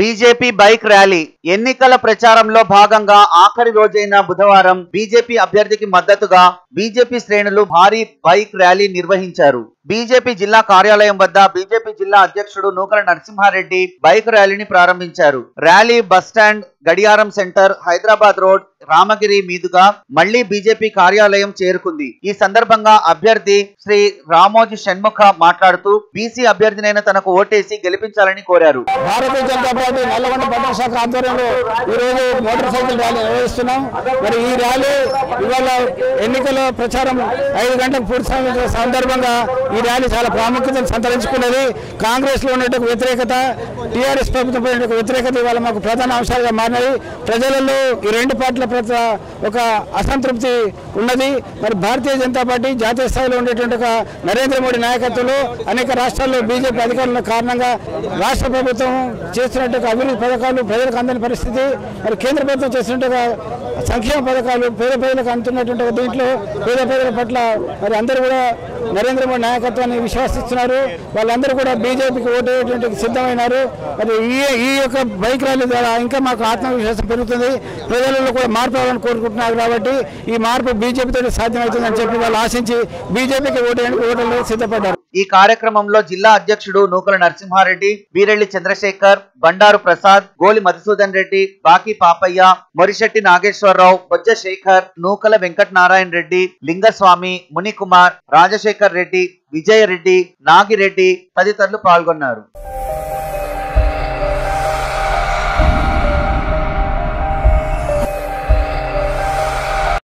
BJP bike rally ఎన్నికల ప్రచారంలో భాగంగా ఆఖరి రోజైన బుధవారం బీజేపీ అభ్యర్థికి మద్దతుగా బీజేపీ శ్రేణులు భారీ బైక్ ర్యాలీ నిర్వహించారు బీజేపీ జిల్లా కార్యాలయం వద్ద బీజేపీ జిల్లా అధ్యక్షుడు నూకల నరసింహారెడ్డి బైక్ ర్యాలీని ప్రారంభించారు rally bus stand Gadiyaram center Hyderabad road Ramagiri మీదుగా మళ్లీ బీజేపీ కార్యాలయం చేరుకుంది ఈ సందర్భంగా అభ్యర్థి శ్రీ రామోజీ షణ్ముఖ మాట్లాడుతూ బీసీ అభ్యర్థినైన తనకు ఓటేసి గెలిపించాలని కోరారు భారతీయ జనతా పార్టీ నల్లగొండ పట్టణ శాఖ ఆధ్వర్యంలో ఈ రోజు మోటార్ సైకిల్ ర్యాలీ నిర్వహిస్తున్నాం మరి ఈ ర్యాలీ ఇవాళ ఎన్నికల ప్రచారం ఐదు గంటలకు పూర్తి సమయం సందర్భంగా ఈ ర్యాలీ చాలా ప్రాముఖ్యతను సంతరించుకున్నది కాంగ్రెస్ లో ఉన్నటువంటి వ్యతిరేకత టీఆర్ఎస్ ప్రభుత్వంపై ఉన్న వ్యతిరేకత ఇవాళ మాకు ప్రధాన అంశాలుగా మారినది ప్రజలలో ఈ రెండు పార్టీల ప్రతి ఒక అసంతృప్తి ఉన్నది మరి భారతీయ జనతా పార్టీ జాతీయ స్థాయిలో ఉండేటువంటి ఒక నరేంద్ర మోడీ నాయకత్వంలో అనేక రాష్ట్రాల్లో బీజేపీ అధికారుల కారణంగా రాష్ట్ర ప్రభుత్వం చేస్తున్నట్టు ఒక అభివృద్ధి పథకాలు ప్రజలకు అందని పరిస్థితి మరి కేంద్ర ప్రభుత్వం చేస్తున్నట్టు ఒక సంక్షేమ పథకాలు పేద ప్రజలకు అందుతున్నటువంటి ఒక దీంట్లో పేద ప్రజల పట్ల మరి అందరూ కూడా నరేంద్ర మోడీ నాయకత్వాన్ని విశ్వసిస్తున్నారు వాళ్ళందరూ కూడా బీజేపీకి ఓటేయడానికి సిద్ధమైనారు మరి ఈ ఈ యొక్క బైక్ ర్యాలీ ద్వారా ఇంకా మాకు ఆత్మవిశ్వాసం పెరుగుతుంది ప్రజలలో కూడా మార్పు రావాలని కోరుకుంటున్నారు కాబట్టి ఈ మార్పు బీజేపీతో సాధ్యమవుతుందని చెప్పి వాళ్ళు ఆశించి బీజేపీకి ఓటేయడానికి ఓటర్లు సిద్ధపడ్డారు ఈ కార్యక్రమంలో జిల్లా అధ్యక్షుడు నూకల నరసింహారెడ్డి వీరెల్లి చంద్రశేఖర్ బండారు ప్రసాద్ గోలి మధుసూదన్ రెడ్డి బాకి పాపయ్య మొరిశెట్టి నాగేశ్వరరావు బొజ్జ శేఖర్ నూకల వెంకట నారాయణ రెడ్డి లింగస్వామి మునికుమార్ రాజశేఖర్ రెడ్డి విజయరెడ్డి నాగిరెడ్డి తదితరులు పాల్గొన్నారు